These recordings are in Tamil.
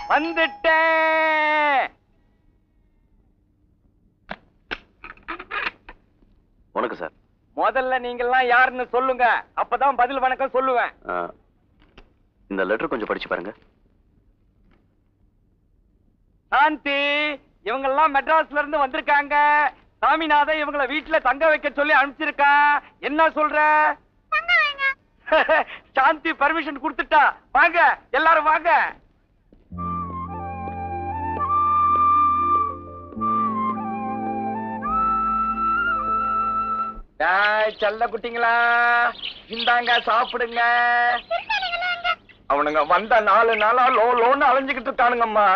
வந்துட்டேன் வணக்கம் சார் முதல்ல நீங்கெல்லாம் யாருன்னு சொல்லுங்க அப்பதான் பதில் வணக்கம் சொல்லுவேன் ஆ, இந்த லெட்டர் கொஞ்சம் படிச்சு பாருங்க சாந்தி இவங்க எல்லாம் மெட்ராஸ்ல இருந்து வந்திருக்காங்க சாமிநாதன் இவங்கள வீட்டுல தங்க வைக்க சொல்லி அனுப்பிச்சிருக்கா என்ன சொல்ற சாந்தி பர்மிஷன் கொடுத்துட்டா வாங்க எல்லாரும் வாங்க டேய், செல்ல குட்டிங்களா இந்தாங்க சாப்பிடுங்க அவனுங்க வந்த நாலு நாளா லோ லோன்னு அலைஞ்சுக்கிட்டு இருக்கானுங்கம்மா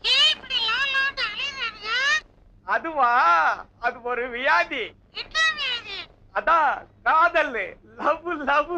அதுவா அது ஒரு வியாதி அதான் காதல் லவ் லவ்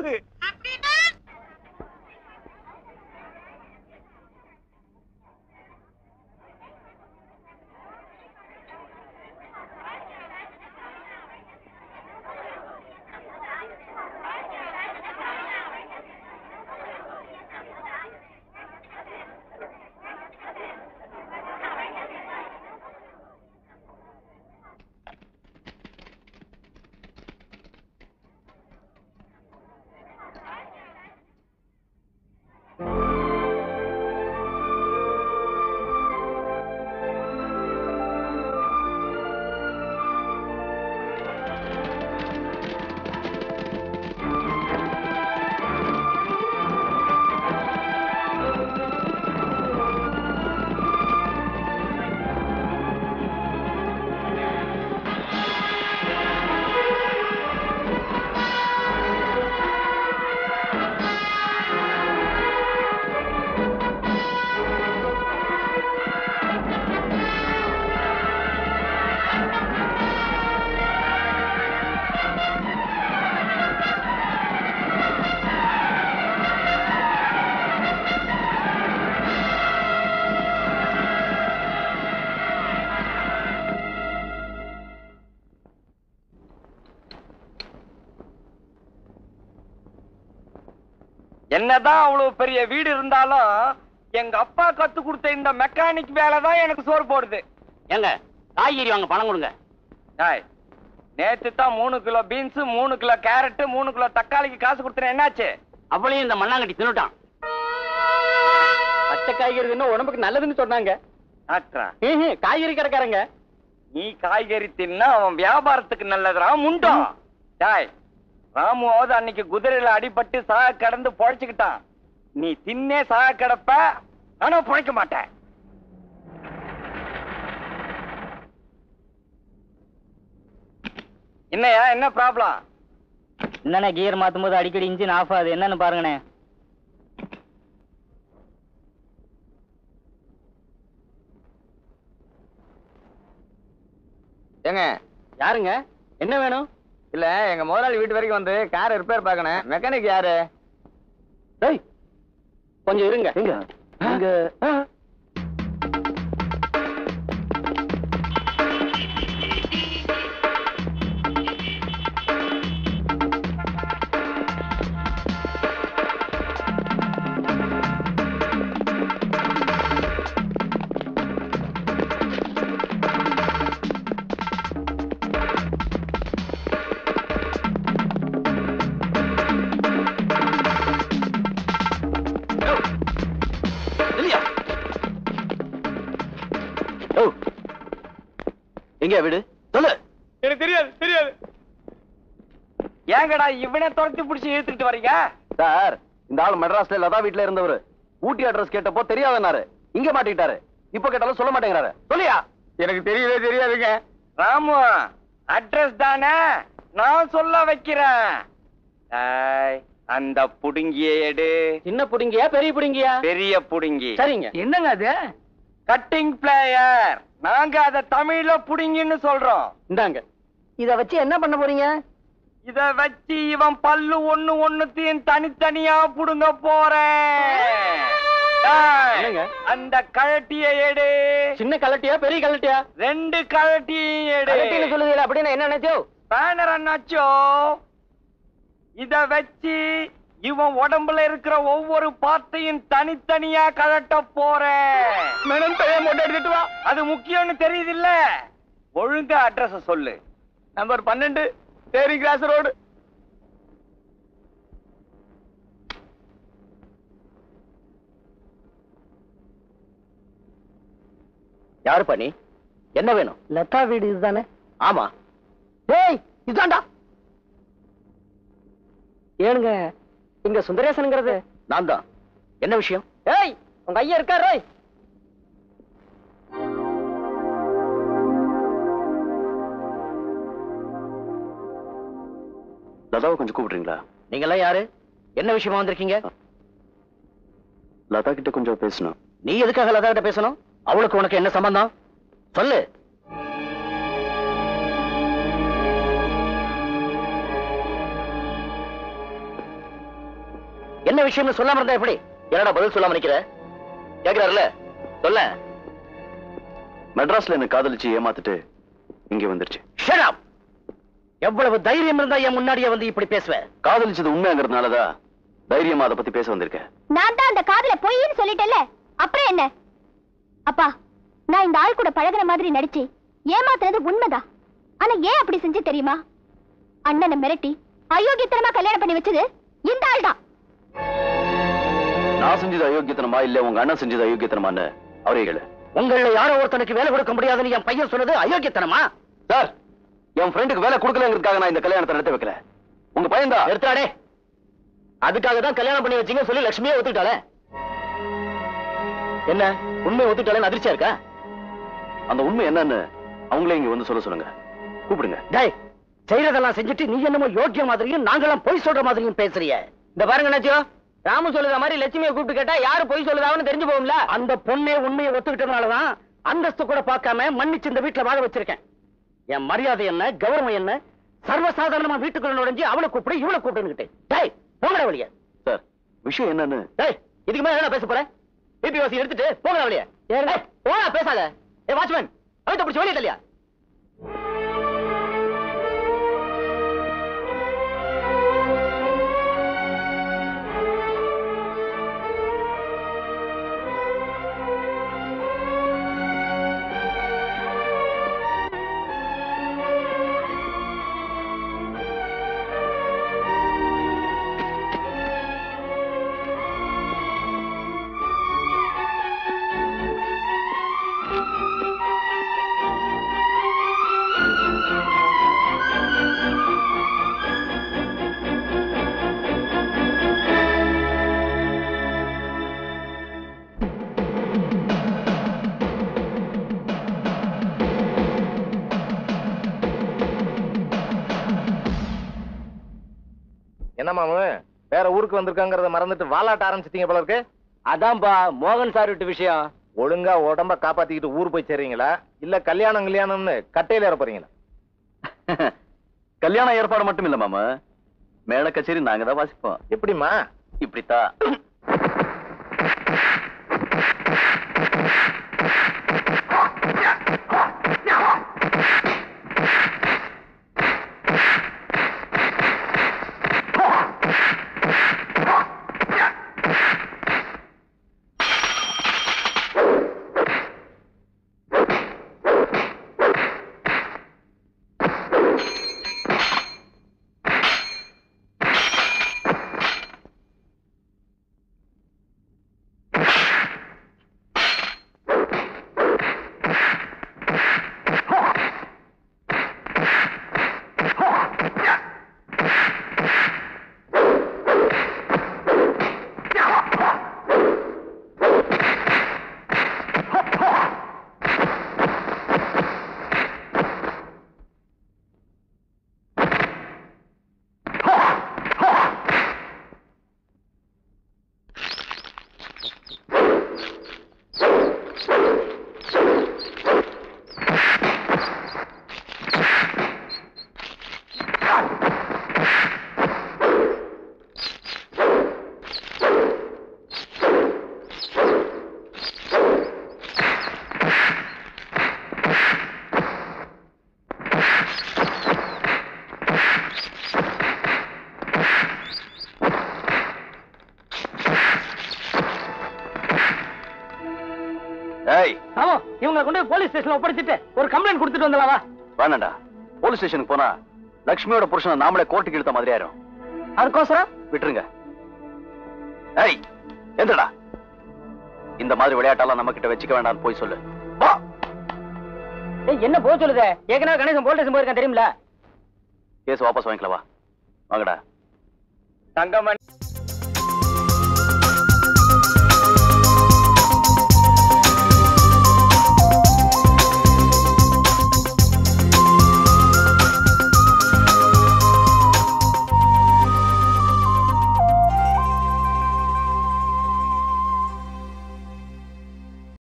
என்னதான் அவ்வளவு பெரிய வீடு இருந்தாலும் எங்க அப்பா கத்து கொடுத்த இந்த மெக்கானிக் வேலை தான் எனக்கு சோறு போடுது ஏங்க காய்கறி வாங்க பணம் கொடுங்க டேய், நேத்து தான் மூணு கிலோ பீன்ஸ் மூணு கிலோ கேரட் மூணு கிலோ தக்காளிக்கு காசு கொடுத்தேன் என்னாச்சு அவளையும் இந்த மண்ணாங்கட்டி தின்னுட்டான் பச்சை காய்கறி தின்னா உடம்புக்கு நல்லதுன்னு சொன்னாங்க டாக்டரா ம்ஹும், காய்கறி கடைக்காரங்க நீ காய்கறி தின்னா அவன் வியாபாரத்துக்கு நல்லதுடா முண்டம் டாய் ராமுவாவது அன்னைக்கு குதிரையில அடிபட்டு சாக கடந்து பொழைச்சுக்கிட்டான் நீ தின்னே சாக கிடப்ப ஆனா பொழைக்க மாட்டேன் என்னையா என்ன ப்ராப்ளம் என்னண்ணே கியர் மாத்தும் போது அடிக்கடி இன்ஜின் ஆஃப் ஆகுது என்னன்னு பாருங்கண்ணே ஏங்க யாருங்க என்ன வேணும் இல்ல எங்க முதலாளி வீட்டு வரைக்கும் வந்து கார் ரிப்பேர் பார்க்கணும் மெக்கானிக் யாரு டேய் கொஞ்சம் இருங்க எங்க இங்க இல்லையா ஓ எங்க வீடு சொல்லு எனக்கு தெரியாது தெரியாது ஏங்கடா இவனை துரத்தி பிடிச்சி இழுத்துக்கிட்டு வரீங்க சார் இந்த ஆள் மெட்ராஸ்ல லதா வீட்ல இருந்தவர் ஊட்டி அட்ரஸ் கேட்டப்போ தெரியாதனாரு இங்க மாட்டிக்கிட்டாரு இப்ப கேட்டாலும் சொல்ல மாட்டேங்கிறாரு சொல்லியா எனக்கு தெரியவே தெரியாதுங்க ராமு அட்ரஸ் தானே நான் சொல்ல வைக்கிறேன் டேய், அந்த புடுங்கிய எடு சின்ன புடிங்கியா பெரிய புடிங்கியா பெரிய புடுங்கி சரிங்க என்னங்க அது கட்டிங் பிளேயர் நாங்க அத தமிழ்ல புடுங்கின்னு சொல்றோம் இந்தாங்க இத வச்சு என்ன பண்ண போறீங்க இத வச்சு இவன் பல்லு ஒண்ணு ஒண்ணுத்தையும் தனித்தனியா புடுங்க போறேன் டேய், என்னங்க? அந்த கழட்டிய எடு சின்ன கலட்டியா பெரிய கலட்டியா ரெண்டு கழட்டியும் எடு கலட்டின்னு சொல்லுதீல அப்படின்னு என்ன நினைச்சோ பேனர் அண்ணாச்சோ இத வச்சு இவன் உடம்புல இருக்கிற ஒவ்வொரு பார்ட்டையும் தனித்தனியா கழட்ட போறேன் போட்டோ எடுத்துட்டு வா அது முக்கியம்னு தெரியுது இல்ல ஒழுங்கா அட்ரஸ் சொல்லு நம்பர் பன்னெண்டு தேரி கிராஸ் ரோடு யாரு பண்ணி என்ன வேணும் லதா வீடு இதுதானே ஆமா ஏய் இதாண்டா ஏனுங்க இங்க சுந்தரேசனுங்கிறது நான் தான் என்ன விஷயம் ஏய் உங்க ஐயா இருக்காரு லதாவை கொஞ்சம் கூப்பிடுறீங்களா நீங்க எல்லாம் யாரு என்ன விஷயமா வந்திருக்கீங்க லதா கிட்ட கொஞ்சம் பேசணும் நீ எதுக்காக லதா கிட்ட பேசணும் அவளுக்கு உனக்கு என்ன சம்பந்தம் சொல்லு என்ன விஷயம்னு சொல்லாம இருந்தா எப்படி என்னடா பதில் சொல்லாம நிக்கிற கேக்குறாருல சொல்ல மெட்ராஸ்ல என்ன காதலிச்சு ஏமாத்திட்டு இங்க வந்துருச்சு எவ்வளவு தைரியம் இருந்தா என் முன்னாடியே வந்து இப்படி பேசுவ காதலிச்சது உண்மைங்கிறதுனாலதான் தைரியமா அதை பத்தி பேச வந்திருக்கேன் நான் தான் அந்த காதல பொய்ன்னு சொல்லிட்டேன்ல அப்புறம் என்ன அப்பா நான் இந்த ஆள் கூட பழகுற மாதிரி நடிச்சு ஏமாத்துறது உண்மைதான் ஆனா ஏன் அப்படி செஞ்சு தெரியுமா அண்ணனை மிரட்டி அயோக்கியத்தனமா கல்யாணம் பண்ணி வச்சது இந்த ஆள் தான் நான் செஞ்சது அயோக்கியத்தனமா இல்ல உங்க அண்ணன் செஞ்சது அயோக்கியத்தனமான்னு அவரே கேளு உங்கள யாரோ ஒருத்தனுக்கு வேலை கொடுக்க முடியாதுன்னு என் பையன் சொன்னது அயோக்கியத்தனமா சார் என் ஃப்ரெண்டுக்கு வேலை கொடுக்கலங்கிறதுக்காக நான் இந்த கல்யாணத்தை நடத்த வைக்கல உங்க பையன் தான் எடுத்தாடே அதுக்காக தான் கல்யாணம் பண்ணி வச்சீங்க சொல்லி லட்சுமியே ஒத்துக்கிட்டாளே என்ன உண்மை ஒத்துக்கிட்டாலே அதிர்ச்சியா இருக்கா அந்த உண்மை என்னன்னு அவங்களே இங்க வந்து சொல்ல சொல்லுங்க கூப்பிடுங்க டேய் செய்யறதெல்லாம் செஞ்சுட்டு நீ என்னமோ யோக்கிய மாதிரியும் நாங்கெல்லாம் பொய் சொல்ற மாதிரியும் பேசுறிய இந்த பாருங்க நச்சியோ ராமு சொல்லுற மாதிரி லட்சுமியை கூப்பிட்டு கேட்டா யாரு பொய் சொல்லுதான்னு தெரிஞ்சு போகும்ல அந்த பொண்ணே உண்மையை ஒத்துக்கிட்டதுனாலதான் அந்தஸ்து கூட பார்க்காம மன்னிச்சு இந்த வீட்டுல வாழ வச்சிருக்கேன் என் மரியாதை என்ன கௌரவம் என்ன சர்வசாதாரணமா வீட்டுக்குள்ள நுழைஞ்சு அவளை கூப்பிடு இவளை கூப்பிடுன்னு டேய் போங்கடா வழிய சார் விஷயம் என்னன்னு டேய் இதுக்கு மேல என்ன பேச போறேன் பிபி வாசி எடுத்துட்டு போங்கடா வழிய ஏய், போடா பேசாத ஏ வாட்ச்மேன் அவன் பிடிச்சி வெளியே இல்லையா என்ன மாமு வேற ஊருக்கு வந்திருக்காங்கறத மறந்துட்டு வாலாட்ட ஆரம்பிச்சிட்டீங்க போல இருக்கு அதான்பா மோகன் சார் விட்டு விஷயம் ஒழுங்கா உடம்ப காப்பாத்திக்கிட்டு ஊர் போய் சேர்றீங்களா இல்ல கல்யாணம் கல்யாணம்னு கட்டையில ஏற போறீங்களா கல்யாண ஏற்பாடு மட்டும் இல்ல மாமா மேல கச்சேரி நாங்க தான் வாசிப்போம் எப்படிம்மா இப்படித்தான் ஏய் ஆமா இவங்க கொண்டு போய் போலீஸ் ஸ்டேஷன்ல ஒப்படைச்சிட்டு ஒரு கம்ப்ளைண்ட் கொடுத்துட்டு வந்தலாம் வா வேணாண்டா போலீஸ் ஸ்டேஷனுக்கு போனா லக்ஷ்மியோட புருஷனை நாமளே கோர்ட்டுக்கு இழுத்த மாதிரி ஆயிரும் அதுக்கோசரம் விட்டுருங்க ஏய் எந்திரடா இந்த மாதிரி விளையாட்டெல்லாம் நம்ம கிட்ட வச்சுக்க வேண்டாம்னு போய் சொல்லு வா ஏய், என்ன போக சொல்லுத ஏற்கனவே கணேசன் போலீஸ் ஸ்டேஷன் போயிருக்கான் தெரியுமில கேஸ் வாபஸ் வாங்கிக்கலாம் வா வாங்கடா தங்கமணி